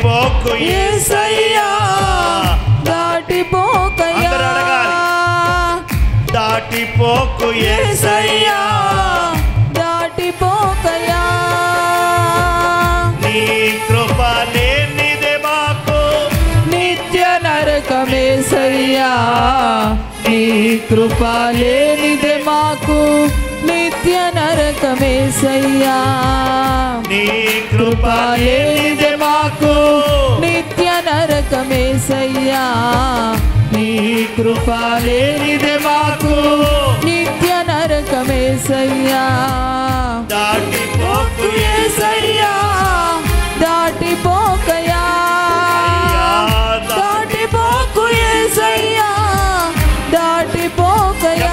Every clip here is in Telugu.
దాటిపోకు ఏసయ్యా దాటిపోకయ్యా అందరూ అడగాలి. దాటిపోకు ఏసయ్యా ఏసయ్యా దాటిపోకయ్యా నీ కృప లేనిదే మాకు నిత్య నరకమేసయ్యా నీ కృప లేనిదే మాకు నిత్య నరకమేసయ్యా నీ కృప లేనిదే మాకు నిత్య నరకమేసయ్యా నీ కృప లేనిదే మాకు నిత్య నరకమేసయ్యా దాటిపోకు ఏసయ్యా దాటిపోకయా దాటిపోకు ఏసయ్యా దాటిపోకయా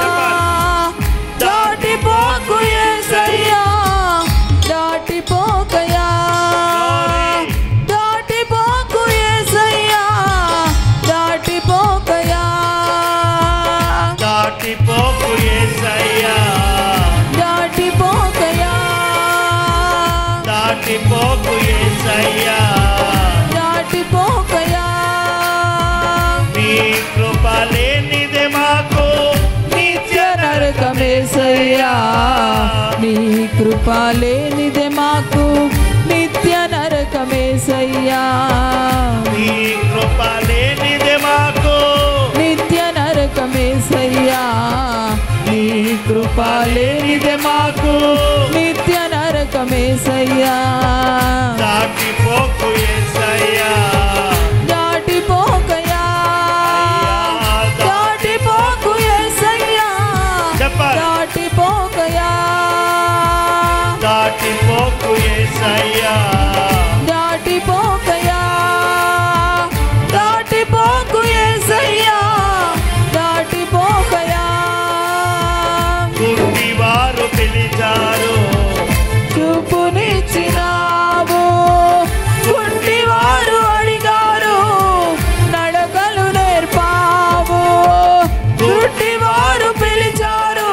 దాటిపోకు ఏసయ్యా దాటిపోకయా దాటిపోకు ఏసయ్యా దాటిపోకయా దాటిపోకు ఏసయ్యా దాటిపోకయా దాటిపోకు ఏసయ్యా దాటిపోకయా నీ కృప లేనిదే మాకు నిత్య నరకమేసయ్యా నీ కృప లేనిదే మాకు నిత్య నరకమేసయ్యా నీ కృప లేనిదే మాకు నిత్య నరకమేసయ్యా నీ కృప లేనిదే మాకు నిత్య నరకమేసయ్యా దాటిపోకు ఏసయ్యా దాటిపోకయా దాటిపోకు ఏసయ్యా చెప్పాలి దాటిపోకయా దాటిపోకు ఏసయ్యా దాటిపోకయా దాటిపోకు ఏసయ్యా దాటిపోకయా గుడ్డి వారు పిలిచారు చూపునిచ్చినావు గుడ్డివారు అడిగారు నడకలు నేర్పావు గుడ్డివారు పిలిచారు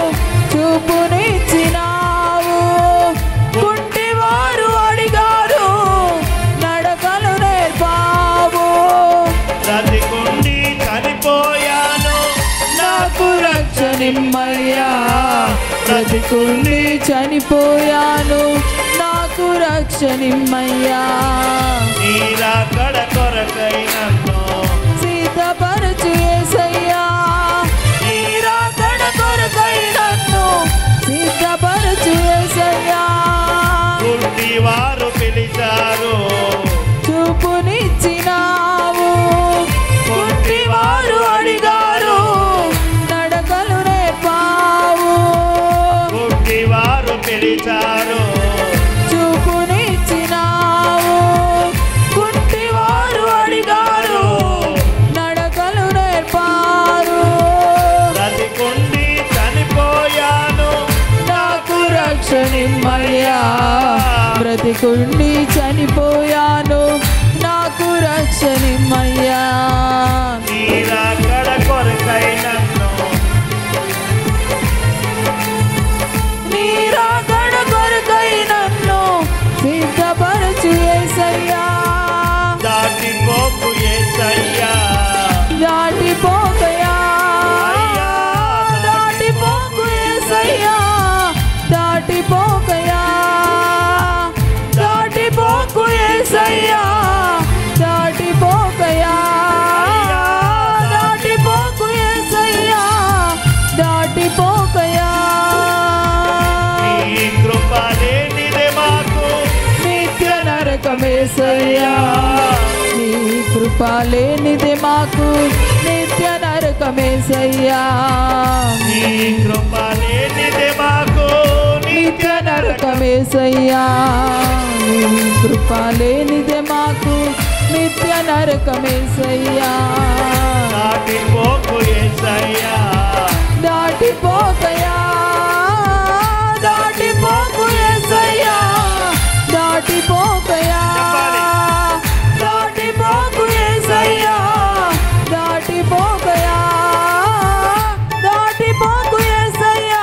చూపునిచ్చినావు గుడ్డివారు అడిగారు నడకలు నేర్పావు బ్రతికుండి చనిపోయాను నాకు రక్షణిమ్మయ్యా బ్రతికుండి చనిపోయాను నాకు రక్షణిమ్మయ్యా నీరా కడ కొరకై నన్ను సీతపరచు ఏసయ్యా నీరా కడ కొరకై నన్ను సిద్ధపరచు ఏసయ్యా గుడ్డి వారు పిలిచారు చూపునిచ్చినావు గుడ్డివారు అడిగారు నడకలు నేర్పావు గుడ్డి వారు పిలిచారు చూపునిచ్చినావు గుడ్డివారు అడిగారు నడకలు నేర్పారు బ్రతికుండి చనిపోయాను నాకు రక్షణిమ్మయ్యా బ్రతికుండి చనిపోయాను నాకు రక్షణిమ్మయ్యా నీరా కడ కొరకై నన్ను నీరా గడ కొరకై నన్ను సిద్ధపరచు ఏసయ్యా దాటిపోకు ఏసయ్యా దాటిపోకయా దాటిపోకు ఏసయ్యా దాటిపోకయా దాటిపోకు ఏసయ్యా దాటిపోకయా దాటిపోకు ఏసయ్యా దాటిపోకయా నీ కృప లేనిదే మాకు నిత్య నరకమేసయ్యా నీ కృప లేనిదే మాకు నిత్య నరకమేసయ్యా నీ కృప లేనిదే మాకు నిత్య నరకమేసయ్యా నీ కృప లేనిదే మాకు నిత్య నరకమేసయ్యా దాటిపోకు ఏసయ్యా దాటిపోకయా దాటిపోకు ఏసయ్యా దాటిపోకయా చెప్పాలి. దాటిపోకు ఏసయ్యా దాటిపోకయా దాటిపోకు ఏసయ్యా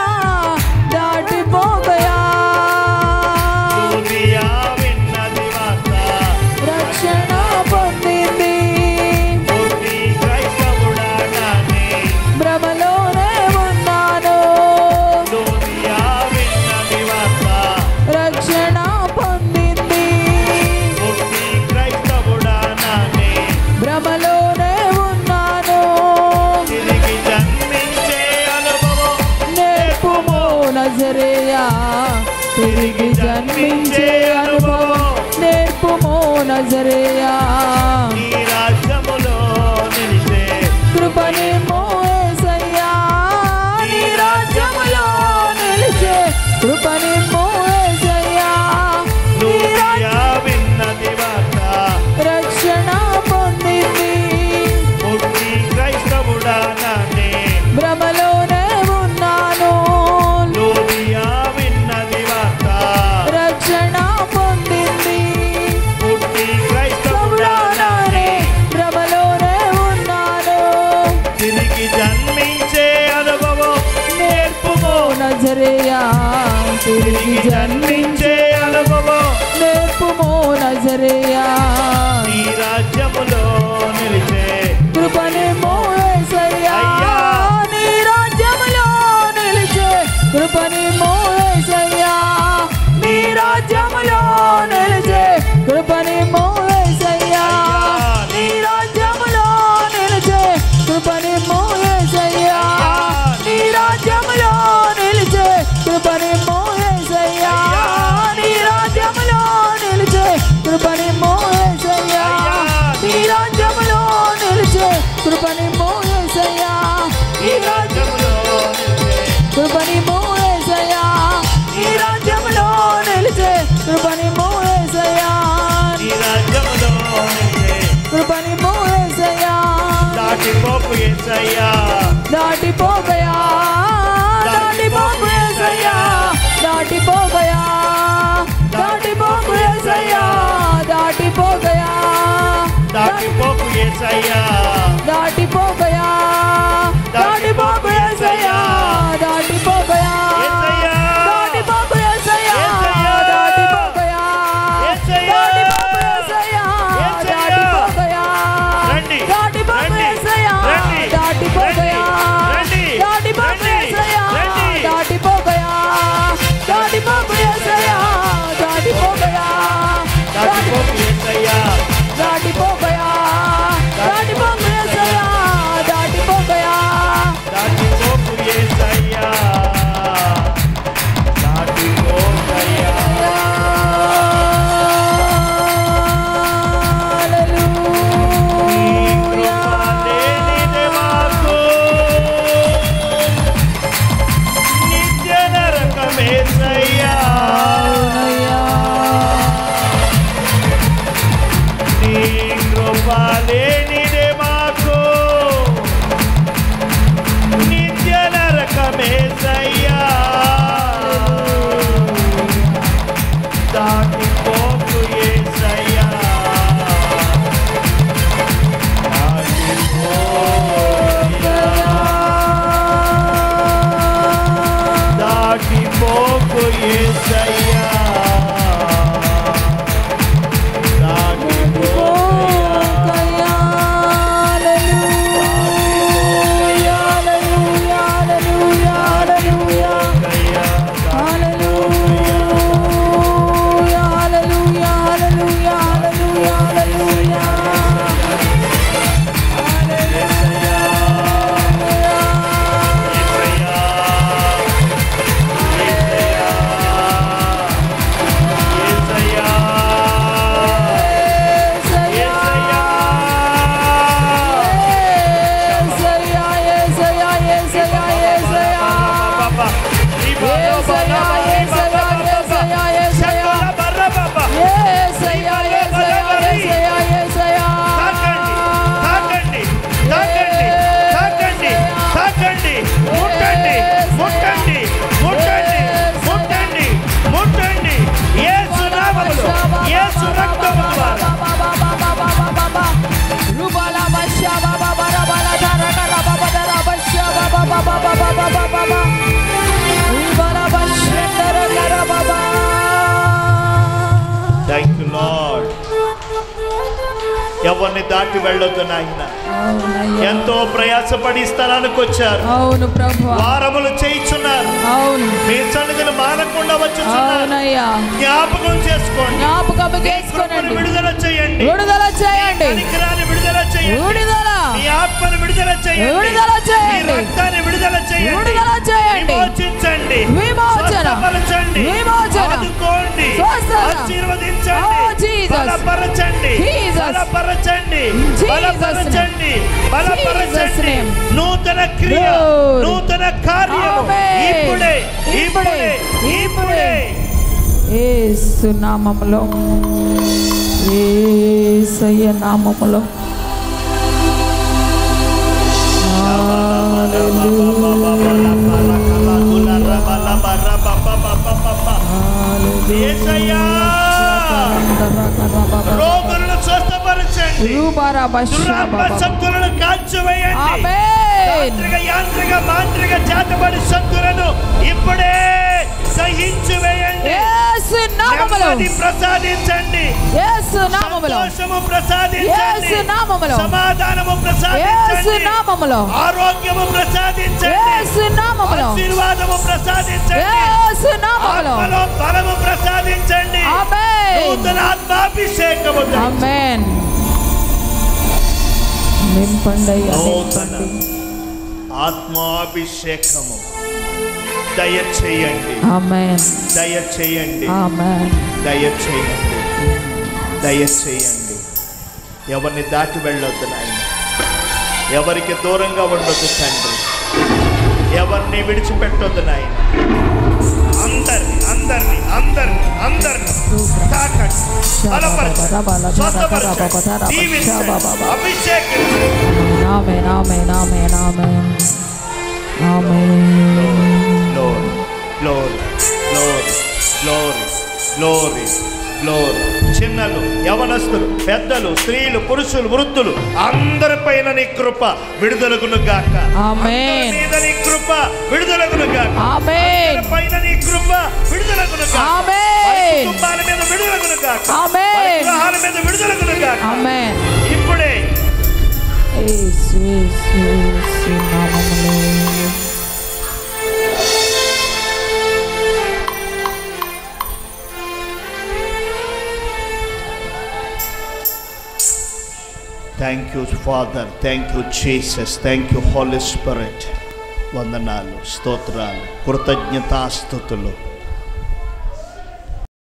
దాటిపోకయా దునియా విన్నది వార్త నజరేయా నీ రాజ్యములో నిలిచే కృపనిమ్మో యేసయ్యా నీ రాజ్యములో నిలిచే కృపనిమ్మో యేసయ్యా నీ లూదియా విన్నది వార్త రక్షణ పొందింది ముక్తి క్రైస్తవుడా నానే భ్రమలోనే ఉన్నాను లూదియా విన్నది వార్త రక్షణ పొందింది ముక్తి క్రైస్తవుడా సౌడానానే నానే భ్రమలోనే ఉన్నాను తిరిగి జన్మించే అనుభవం నేర్పుమో నజరేయా తిరిగి తిరిగి జన్మించే జన్మించే అనుభవం నేర్పుమో నజరేయా నీ రాజ్యములో నిలిచే కృపనిమ్మో యేసయ్యా అయ్యా. నీ రాజ్యములో నిలిచే కృపనిమ్మో యేసయ్యా నీ రాజ్యములో నిలిచే కృపనిమ్మో యేసయ్యా అయ్యా. నీ రాజ్యములో నిలిచే కృపనిమ్మో యేసయ్యా నీ రాజ్యములో నిలిచే కృపనిమ్మో యేసయ్యా నీ రాజ్యములో నిలిచే కృపనిమ్మో యేసయ్యా నీ రాజ్యములో నిలిచే కృపనిమ్మో యేసయ్యా నీ రాజ్యములో నిలిచే కృపనిమ్మో యేసయ్యా నీ రాజ్యములో నిలిచే కృపనిమ్మో యేసయ్యా నీ రాజ్యములో నిలిచే కృపనిమ్మో యేసయ్యా దాటిపోకు యేసయ్యా దాటిపోగయా దాటిపోకు యేసయ్యా దాటిపోగయా దాటిపోకు యేసయ్యా దాటిపోగయా దాటిపోకు యేసయ్యా దాటిపోగయా దాటిపోకు యేసయ్యా దాటిపోగయా యేసయ్యా. దాటిపోకు యేసయ్యా యేసయ్యా. దాటిపోగయా యేసయ్యా. దాటిపోకు యేసయ్యా యేసయ్యా. దాటిపోగయా రండి. దాటిపోకు రండి. యేసయ్యా రండి. దాటిపోగయా రండి. దాటిపోకు రండి. యేసయ్యా రండి. దాటిపోగయా దాటిపోకు యేసయ్యా దాటిపోగయా దాటిపోకు యేసయ్యా దాటిపోగయా దాటిపోకు యేసయ్యా దాటిపోగయా దాటిపోకు యేసయ్యా దాటిపోకయ్యా నీ కృప లేనిదే మాకు నిత్య నరకమేసయ్యా నీ కృప లేనిదే మాకు నిత్య నరకమేసయ్యా దాటిపోకు యేసయ్యా దాటిపోకు యేసయ్యా దాటిపోకయ్యా తాకండి తాకండి తాకండి తాకండి ముట్టండి ముట్టండి ముట్టండి ముట్టండి ముట్టండి యేసు నామములో యేసు రక్తము ద్వారా థ్యాంక్ యూ లార్డ్ ఎవరిని దాటి వెళ్ళొద్దు నాయన ఎంతో ప్రయాసపడి ఈ స్థలానికి వచ్చారు అవును ప్రభు వారములు చేయించున్నారు అవును మీ సన్నిధిని మానకుండా వచ్చుచున్నారు అవునయ్యా జ్ఞాపకం చేసుకోండి జ్ఞాపకం కృపను చేసుకోనండి విడుదల చేయండి విడుదల చేయండి కనికరాన్ని విడుదల చేయండి విడుదల మీ ఆత్మను విడుదల చేయండి విడుదల చేయండి. మీ రక్తాన్ని విడుదల చేయండి విడుదల చేయండి. విమోచించండి విమోచన. స్వస్థపరచండి విమోచన. ఆదుకోండి స్వస్థత. ఆశీర్వదించండి Oh, Jesus. Jesus. బలపరచండి Jesus. బలపరచండి Jesus బలపరచండి బలపరచండి name. నూతన క్రియ Glory. నూతన కార్యము Amen. ఇప్పుడే ఇప్పుడే ఇప్పుడే, ఇప్పుడే యేసు నామములో యేసయ్య నామములో యేసయ్యా, రోగులను స్వస్థపరచండి దురాత్మ శక్తులను కాల్చివేయండి ఆమేన్ తాంత్రిక యాంత్రిక మాంత్రిక చేతబడి శక్తులను ఇప్పుడే సహించి వేయండి యేసు నామములో నెమ్మది ప్రసాదించండి యేసు నామములో సంతోషము ప్రసాదించండి యేసు నామములో సమాధానము యేసు ప్రసాదించండి నామములో ఆరోగ్యము ప్రసాదించండి యేసు నామములో ఆశీర్వాదము ప్రసాదించండి యేసు నామములో ఆత్మలో బలము ప్రసాదించండి ఆమేన్ నూతన ఆత్మాభిషేకము ఆమేన్ నింపండి అయ్యా, నూతన నింపండి ఆత్మాభిషేకము దయచేయండి ఆమేన్ దయచేయండి ఆమేన్ దయచేయండి దయచేయండి ఎవరిని దాటి వెళ్ళొద్దు నాయన ఎవరికి దూరంగా ఉండొద్దు తండ్రి ఎవరిని విడిచిపెట్టొద్దు నాయన అందరిని అందరిని అందరిని అందరిని తాకండి బలపరచండి స్వస్థపరచండి దీవించండి అభిషేకించండి ఆమేన్ ఆమేన్ ఆమేన్ ఆమేన్ ఆమేన్ Glory, glory, glory, glory, glory, glory. చిన్నలు యవనస్తులు పెద్దలు స్త్రీలు పురుషులు వృద్ధులు అందరిపైన నీ కృప విడుదలగును గాక ఆమేన్. అందరి మీద నీ కృప విడుదలగును గాక ఆమేన్ పైన నీ కృప విడుదలగును గాక ఆమేన్. వారి కుటుంబాల మీద విడుదలగును గాక ఆమేన్. వారి గృహాల మీద విడుదలగును గాక ఆమేన్ ఇప్పుడే యేసు యేసు యేసు నామములో thank you father thank you Jesus thank you holy spirit వందనాలు స్తోత్రాలు కృతజ్ఞతాస్థుతులు